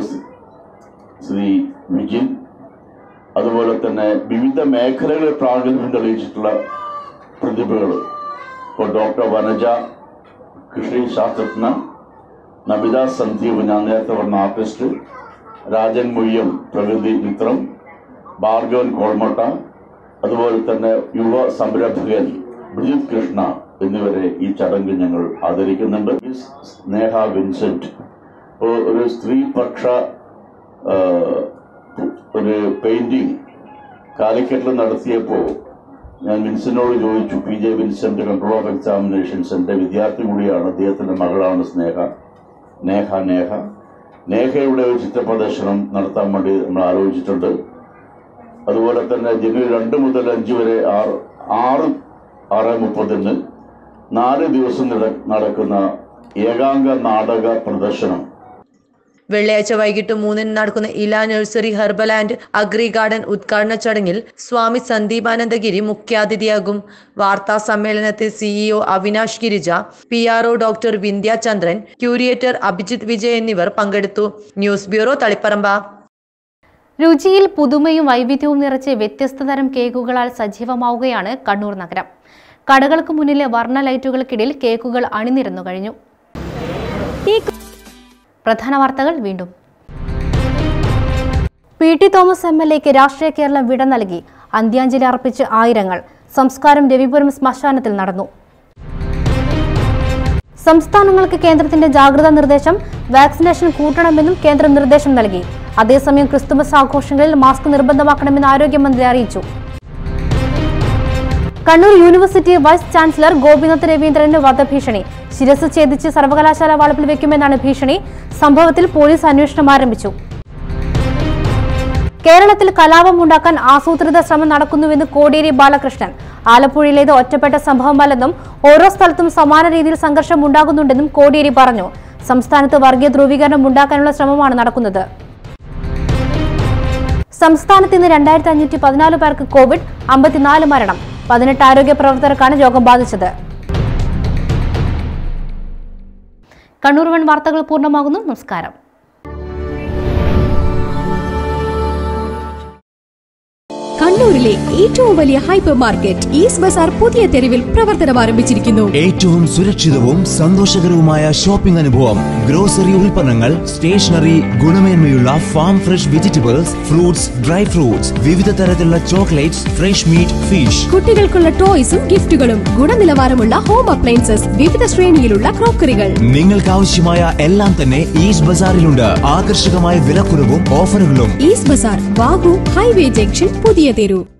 M: Shri Vijin അതുപോലെ തന്നെ വിവിധ മേഖലകളിൽ പ്രാഗൽഭ്യം തെളിയിച്ചിട്ടുള്ള പ്രതിഭകൾ ഇപ്പോൾ ഡോക്ടർ വനജ കൃഷി ശാസ്ത്രജ്ഞ നബിത സന്ദീപ് ഞാൻ നേരത്തെ പറഞ്ഞ ആർട്ടിസ്റ്റ് രാജൻ മുയ്യം പ്രകൃതി മിത്രം ഭാർഗവൻ കോൾമട്ട അതുപോലെ തന്നെ യുവ സംരംഭകൻ ബ്രിജിത് കൃഷ്ണ എന്നിവരെ ഈ ചടങ്ങിൽ ഞങ്ങൾ ആദരിക്കുന്നുണ്ട് മിസ് സ്നേഹ വിൻസെന്റ് ഇപ്പോൾ ഒരു സ്ത്രീപക്ഷ ആ, ഒരു പെയിന്റിങ് കാലിക്കറ്റിൽ നടത്തിയപ്പോൾ ഞാൻ വിൻസെന്റിനോട് ചോദിച്ചു P J Vincent control of examinations എൻ്റെ വിദ്യാർത്ഥി കൂടിയാണ് അദ്ദേഹത്തിൻ്റെ മകളാണ് സ്നേഹ നേഹ നേഹ നേഹയുടെ ഒരു ചിത്രപ്രദർശനം നടത്താൻ വേണ്ടി നമ്മൾ ആലോചിച്ചിട്ടുണ്ട് അതുപോലെ തന്നെ ജനുവരി രണ്ട് മുതൽ അഞ്ച് വരെ ആറ് ആറ് ആറ് മുപ്പതിന് നാല് ദിവസം നട- നടക്കുന്ന ഏകാംഗ നാടക പ്രദർശനം
D: വെള്ളിയാഴ്ച വൈകിട്ട് മൂന്നിന് നടക്കുന്ന ഇല nursery herbal and agri garden ഉദ്ഘാടന ചടങ്ങിൽ സ്വാമി സന്ദീപാനന്ദഗിരി മുഖ്യാതിഥിയാകും വാർത്താ സമ്മേളനത്തിൽ CEO Avinash Girija P R O doctor Vindhya Chandran curator Abhijith Vijay എന്നിവർ പങ്കെടുത്തു ന്യൂസ് ബ്യൂറോ തളിപ്പറമ്പ
A: രുചിയിൽ പുതുമയും വൈവിധ്യവും നിറച്ച് വ്യത്യസ്ത തരം കേക്കുകളാൽ സജീവമാവുകയാണ് കണ്ണൂർ നഗരം കടകൾക്ക് മുന്നിലെ വർണ്ണ ലൈറ്റുകൾക്കിടയിൽ കേക്കുകൾ അണിനിരന്നു കഴിഞ്ഞു പ്രധാന വാർത്തകൾ വീണ്ടും P T Thomas M L എക്ക് രാഷ്ട്രീയ കേരളം വിട നൽകി അന്ത്യാഞ്ജലി അർപ്പിച്ച് ആയിരങ്ങൾ സംസ്കാരം രവിപുരം ശ്മശാനത്തിൽ നടന്നു സംസ്ഥാനങ്ങൾക്ക് കേന്ദ്രത്തിന്റെ ജാഗ്രതാ നിർദ്ദേശം വാക്സിനേഷൻ കൂട്ടണമെന്നും കേന്ദ്രം നിർദ്ദേശം നൽകി അതേസമയം ക്രിസ്തുമസ് ആഘോഷങ്ങളിൽ മാസ്ക് നിർബന്ധമാക്കണമെന്ന് ആരോഗ്യമന്ത്രി അറിയിച്ചു Kannur university vice chancellor Gopinath രവീന്ദ്രന് വധഭീഷണി ശിരസ് ഛേദിച്ച് സർവകലാശാല വളപ്പിൽ വെക്കുമെന്നാണ് ഭീഷണി സംഭവത്തിൽ പോലീസ് അന്വേഷണം ആരംഭിച്ചു കേരളത്തിൽ കലാപം ഉണ്ടാക്കാൻ ആസൂത്രിത ശ്രമം നടക്കുന്നുവെന്ന് കോടിയേരി ബാലകൃഷ്ണൻ ആലപ്പുഴയിലേത് ഒറ്റപ്പെട്ട സംഭവമല്ലെന്നും ഓരോ സ്ഥലത്തും സമാന രീതിയിൽ സംഘർഷം ഉണ്ടാകുന്നുണ്ടെന്നും കോടിയേരി പറഞ്ഞു സംസ്ഥാനത്ത് വർഗീയ ധ്രുവീകരണം ഉണ്ടാക്കാനുള്ള ശ്രമമാണ് നടക്കുന്നത് സംസ്ഥാനത്ത് ഇന്ന് രണ്ടായിരത്തി അഞ്ഞൂറ്റി പതിനാല് പേർക്ക് കോവിഡ് അമ്പത്തിനാല് മരണം പതിനെട്ട് ആരോഗ്യ പ്രവർത്തകർക്കാണ് രോഗം ബാധിച്ചത് കണ്ണൂർ വൺ വാർത്തകൾ പൂർണ്ണമാകുന്നു നമസ്കാരം
I: കണ്ണൂരിലെ ഏറ്റവും വലിയ ഹൈപ്പർ മാർക്കറ്റ് ഈസ്റ്റ് ബസാർ പുതിയ തെരുവിൽ പ്രവർത്തനം ആരംഭിച്ചിരിക്കുന്നു
C: ഏറ്റവും സുരക്ഷിതവും സന്തോഷകരവുമായ ഷോപ്പിംഗ് അനുഭവം ഗ്രോസറി ഉൽപ്പന്നങ്ങൾ സ്റ്റേഷനറി ഗുണമേന്മയുള്ള farm fresh vegetables fruits dry fruits വിവിധ തരത്തിലുള്ള ചോക്ലേറ്റ്സ് ഫ്രഷ് മീറ്റ് ഫിഷ്
I: കുട്ടികൾക്കുള്ള ടോയ്സും ഗിഫ്റ്റുകളും ഗുണനിലവാരമുള്ള ഹോം അപ്ലയൻസസ് വിവിധ ശ്രേണിയിലുള്ള ക്രോക്കറികൾ
C: നിങ്ങൾക്ക് ആവശ്യമായ എല്ലാം തന്നെ ഈസ്റ്റ് ബസാറിലുണ്ട് ആകർഷകമായ വിലക്കുറവും ഓഫറുകളും
I: ഈസ്റ്റ് ബസാർ വാഗു ഹൈവേ ജംഗ്ഷൻ പുതിയ തെരു